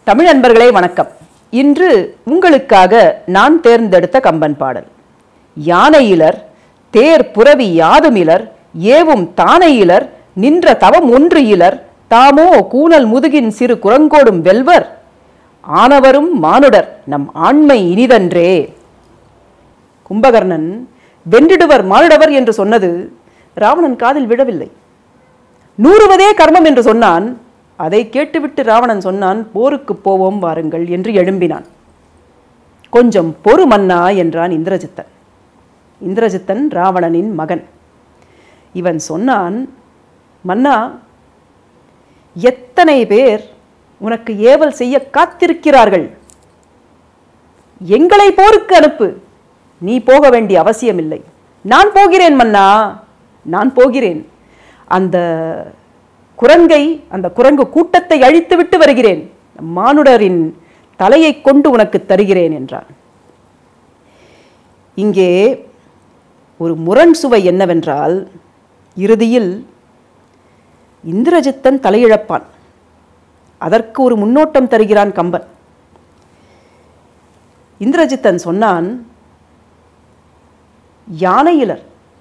தமிழ் அன்பர்களே வணக்கம் இன்று உங்களுக்காக நான் தேர்ந்தெடுத்த கம்பன் பாடல் யானையிலர் தேர் புரவி யாதுமிலர் ஏவும் தானையிலர் நின்ற தவம் ஒன்று இலர் தாமோ கூனல் முதுகின் சிறு குரங்கோடும் வெல்வர் ஆனவரும் மானுடர் நம் ஆண்மை இனிதன்றே கும்பகர்ணன் வென்றிடுவர் மானுடவர் என்று சொன்னது ராவணன் காதில் விழவில்லை நூறுவதே கர்மம் என்று சொன்னான் அதை கேட்டுவிட்டு ராவணன் சொன்னான் போருக்கு போவோம் வாருங்கள் என்று எழும்பினான் கொஞ்சம் பொறு மன்னா என்றான் இந்திரஜித்தன் இந்திரஜித்தன் ராவணனின் மகன் இவன் சொன்னான் மன்னா எத்தனை பேர் உனக்கு ஏவல் செய்ய காத்திருக்கிறார்கள் எங்களை போருக்கு அனுப்பு நீ போக வேண்டிய அவசியமில்லை நான் போகிறேன் மன்னா நான் போகிறேன் அந்த குரங்கை அந்த குரங்கு கூட்டத்தை அழித்து விட்டு வருகிறேன் மானுடரின் தலையை கொண்டு உனக்கு தருகிறேன் என்றான் இங்கே ஒரு முரண் சுவை என்னவென்றால் இறுதியில் இந்திரஜித்தன் தலையிழப்பான் அதற்கு ஒரு முன்னோட்டம் தருகிறான் கம்பன் இந்திரஜித்தன் சொன்னான் யானையிலர்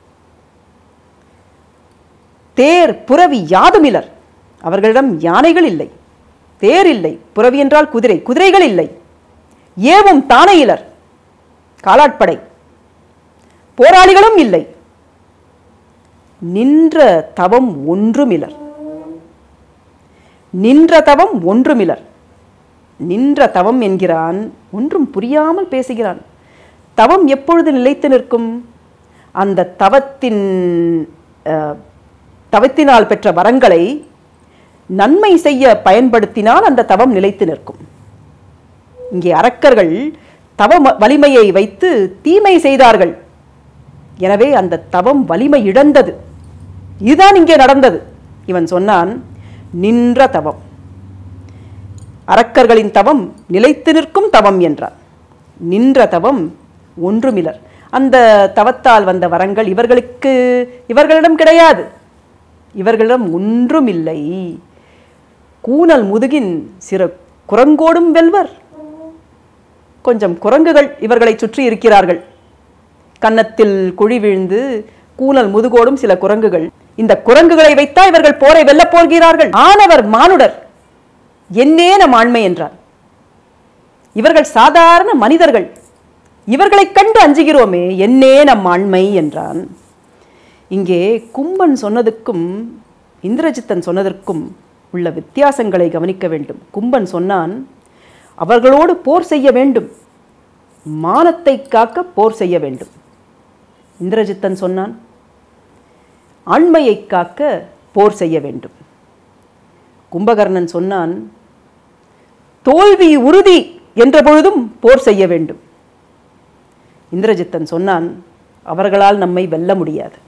தேர் புரவி யாதுமிலர் அவர்களிடம் யானைகள் இல்லை தேர் இல்லை புரவி என்றால் குதிரை குதிரைகள் இல்லை ஏவும் தானையிலர் காலாட்படை போராளிகளும் இல்லை நின்ற தவம் ஒன்றுமிலர் நின்ற தவம் ஒன்றுமிலர் நின்ற தவம் என்கிறான் ஒன்றும் புரியாமல் பேசுகிறான் தவம் எப்பொழுது நிலைத்து நிற்கும் அந்த தவத்தின் அஹ், தவத்தினால் பெற்ற வரங்களை நன்மை செய்ய பயன்படுத்தினால் அந்த தவம் நிலைத்து நிற்கும் இங்கே அரக்கர்கள் தவ ம- வலிமையை வைத்து தீமை செய்தார்கள் எனவே அந்த தவம் வலிமை இழந்தது இதுதான் இங்கே நடந்தது இவன் சொன்னான் நின்ற தவம் அரக்கர்களின் தவம் நிலைத்து நிற்கும் தவம் என்றான் நின்ற தவம் ஒன்றுமிலர் அந்த தவத்தால் வந்த வரங்கள் இவர்களுக்கு இவர்களிடம் கிடையாது இவர்களிடம் ஒன்றுமில்லை கூனல் முதுகின் சிறு குரங்கோடும் வெல்வர் கொஞ்சம் குரங்குகள் இவர்களை சுற்றி இருக்கிறார்கள் கன்னத்தில் குழி விழுந்து கூனல் முதுகோடும் சில குரங்குகள் இந்த குரங்குகளை வைத்தா இவர்கள் போரை வெல்லப் போகிறார்கள் ஆனவர் மானுடர் என்னே நம் ஆண்மை என்றார் இவர்கள் சாதாரண மனிதர்கள் இவர்களைக் கண்டு அஞ்சுகிறோமே என்னே நம் ஆண்மை என்றான் இங்கே கும்பன் சொன்னதுக்கும் இந்திரஜித்தன் சொன்னதற்கும் உள்ள வித்தியாசங்களை கவனிக்க வேண்டும் கும்பன் சொன்னான் அவர்களோடு போர் செய்ய வேண்டும் மானத்தை காக்க போர் செய்ய வேண்டும் இந்திரஜித்தன் சொன்னான் ஆண்மையை காக்க போர் செய்ய வேண்டும் கும்பகர்ணன் சொன்னான் தோல்வி உறுதி என்ற பொழுதும் போர் செய்ய வேண்டும் இந்திரஜித்தன் சொன்னான் அவர்களால் நம்மை வெல்ல முடியாது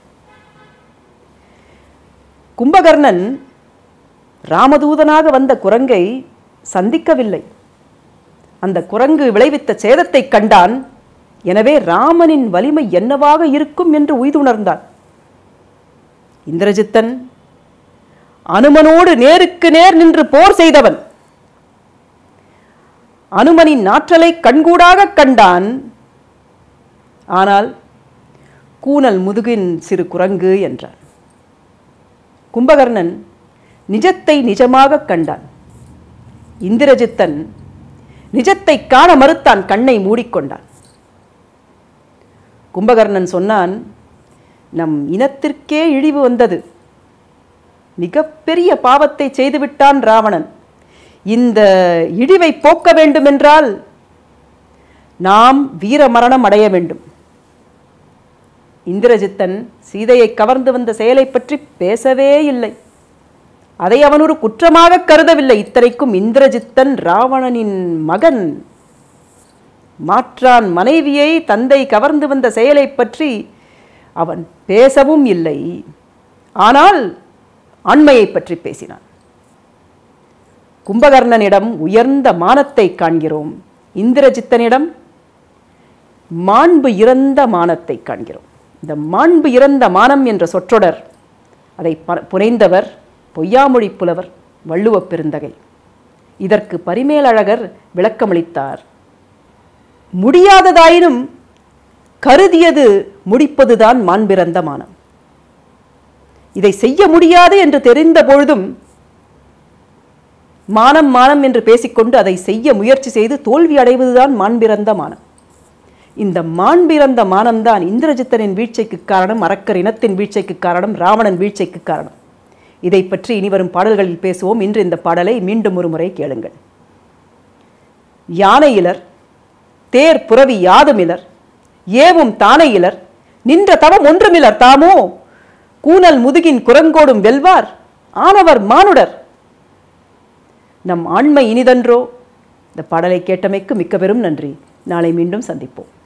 கும்பகர்ணன் ராமதூதனாக வந்த குரங்கை சந்திக்கவில்லை அந்த குரங்கு விளைவித்த சேதத்தை கண்டான் எனவே ராமனின் வலிமை என்னவாக இருக்கும் என்று உய்துணர்ந்தான் இந்திரஜித்தன் அனுமனோடு நேருக்கு நேர் நின்று போர் செய்தவன் அனுமனின் ஆற்றலை கண்கூடாக கண்டான் ஆனால் கூனல் முதுகின் சிறு குரங்கு என்றான் கும்பகர்ணன் நிஜத்தை நிஜமாக கண்டான் இந்திரஜித்தன் நிஜத்தை காண மறுத்தான் கண்ணை மூடிக்கொண்டான் கும்பகர்ணன் சொன்னான் நம் இனத்திற்கே இழிவு வந்தது மிகப்பெரிய பாவத்தை செய்துவிட்டான் ராவணன் இந்த இழிவை போக்க வேண்டுமென்றால் நாம் வீர மரணம் அடைய வேண்டும் இந்திரஜித்தன் சீதையை கவர்ந்து வந்த செயலை பற்றி பேசவே இல்லை அதை அவன் ஒரு குற்றமாக கருதவில்லை இத்தனைக்கும் இந்திரஜித்தன் ராவணனின் மகன் மாற்றான் மனைவியை தந்தை கவர்ந்து வந்த செயலை பற்றி அவன் பேசவும் இல்லை ஆனால் ஆண்மையை பற்றி பேசினான் கும்பகர்ணனிடம் உயர்ந்த மானத்தை காண்கிறோம் இந்திரஜித்தனிடம் மாண்பு இறந்த மானத்தை காண்கிறோம் இந்த மாண்பு இறந்த மானம் என்ற சொற்றொடர் அதை ப- புனைந்தவர் பொய்யாமொழி புலவர் வள்ளுவப் பெருந்தகை இதற்கு பரிமேலழகர் விளக்கமளித்தார் முடியாததாயினும் கருதியது முடிப்பதுதான் மாண்பிறந்த மானம் இதை செய்ய முடியாது என்று தெரிந்த பொழுதும் மானம் மானம் என்று பேசிக்கொண்டு அதை செய்ய முயற்சி செய்து தோல்வி அடைவதுதான் மாண்பிறந்த மானம் இந்த மாண்பிறந்த மானம்தான் இந்திரஜித்தனின் வீழ்ச்சிக்கு காரணம் அரக்கர் இனத்தின் வீழ்ச்சிக்கு காரணம் ராவணன் வீழ்ச்சிக்கு காரணம் இதை பற்றி இனிவரும் பாடல்களில் பேசுவோம் இன்று இந்த பாடலை மீண்டும் ஒரு முறை கேளுங்கள் யானையிலர் தேர் புறவி யாதுமிலர் ஏவும் தானையிலர் நின்ற தவம் ஒன்றுமிலர் தாமோ கூனல் முதுகின் குரங்கோடும் வெல்வார் ஆனவர் மானுடர் நம் ஆண்மை இனிதன்றோ இந்த பாடலை கேட்டமைக்கு மிக்க பெரும் நன்றி நாளை மீண்டும் சந்திப்போம்